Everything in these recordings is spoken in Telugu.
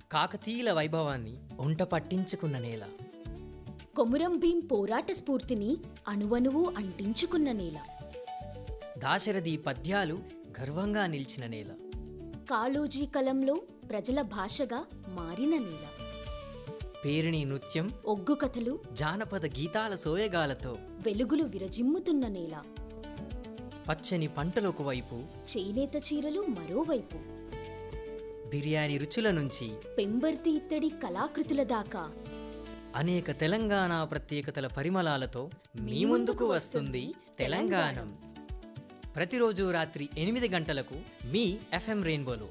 కాకతీయుల వైభవాన్ని ఒంట పట్టించుకున్న నేల కొమురం భీం పోరాట స్ఫూర్తిని అణువణువు అంటించుకున్న నేల దాశరథి పద్యాలు గర్వంగా నిలిచిన నేల కాళోజీ కలంలో ప్రజల భాషగా మారిన నేల పేరిణి నృత్యం ఒగ్గు కథలు జానపద గీతాల సోయగాలతో వెలుగులు విరజిమ్ముతున్న నేల పచ్చని పంటలకు వైపు చేనేత చీరలు మరోవైపు బిర్యానీ రుచుల నుంచి పెంబర్తి ఇత్తడి కళాకృతుల దాకా అనేక తెలంగాణ ప్రత్యేకతల పరిమళాలతో మీ ముందుకు వస్తుంది తెలంగాణం ప్రతిరోజు రాత్రి ఎనిమిది గంటలకు మీ ఎఫ్ఎం రెయిన్బోలో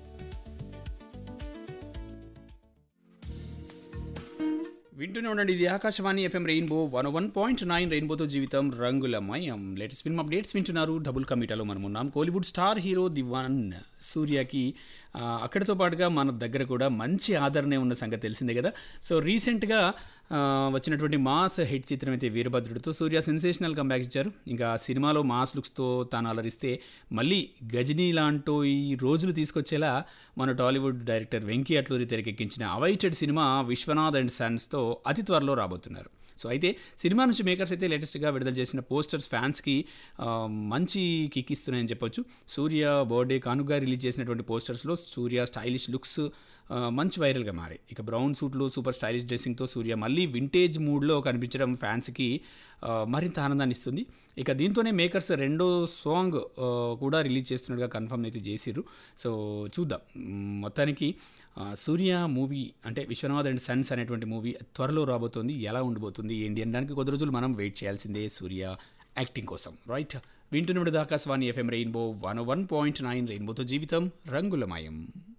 వింటూనే ఉండండి ఇది Akashvani FM Rainbow one one point nine రెయిన్బోతో జీవితం రంగులమయం లేటెస్ట్ ఫిల్మ్ అప్డేట్స్ వింటున్నారు డబుల్ కమిటాలో మనం ఉన్నాం Kollywood star hero the one సూర్యకి ఆ, అక్కడితో పాటుగా మన దగ్గర కూడా మంచి ఆదరణ ఉన్న సంగతి తెలిసిందే కదా సో రీసెంట్గా ఆ, వచ్చినటువంటి మాస్ హిట్ చిత్రం అయితే వీరభద్రుడితో సూర్య సెన్సేషనల్ కంబ్యాక్ ఇచ్చారు ఇంకా సినిమాలో మాస్ లుక్స్తో తాను అలరిస్తే మళ్ళీ గజనీ లాంటో ఈ రోజులు తీసుకొచ్చేలా మన టాలీవుడ్ డైరెక్టర్ వెంకీ అట్లూరి తెరకెక్కించిన అవైటెడ్ సినిమా విశ్వనాథ్ అండ్ సన్స్తో అతి త్వరలో రాబోతున్నారు సో అయితే సినిమా నుంచి మేకర్స్ అయితే లేటెస్ట్గా విడుదల చేసిన పోస్టర్స్ ఫ్యాన్స్కి ఆ, మంచి కిక్ ఇస్తున్నాయని చెప్పొచ్చు సూర్య బర్త్డే కానుగా రిలీజ్ చేసినటువంటి పోస్టర్స్లో సూర్య స్టైలిష్ లుక్స్ ఆ, మంచి వైరల్గా మారాయి ఇక బ్రౌన్ సూట్లో సూపర్ స్టైలిష్ డ్రెస్సింగ్తో సూర్య మళ్ళీ వింటేజ్ మూడ్లో కనిపించడం ఫ్యాన్స్కి ఆ, మరింత ఆనందాన్ని ఇస్తుంది ఇక దీంతోనే మేకర్స్ రెండో సాంగ్ ఆ, కూడా రిలీజ్ చేస్తున్నట్టుగా కన్ఫర్మ్ అయితే చేసిర్రు సో చూద్దాం మ్, మొత్తానికి ఆ, సూర్య మూవీ అంటే విశ్వనాథ్ అండ్ సన్స్ అనేటువంటి మూవీ త్వరలో రాబోతోంది ఎలా ఉండబోతుంది ఏంటి అనడానికి కొద్ది రోజులు మనం వెయిట్ చేయాల్సిందే సూర్య యాక్టింగ్ కోసం రైట్ వింటున్నప్పుడు Akashvani FM Rainbow one one point nine రెయిన్బోతో జీవితం రంగులమయం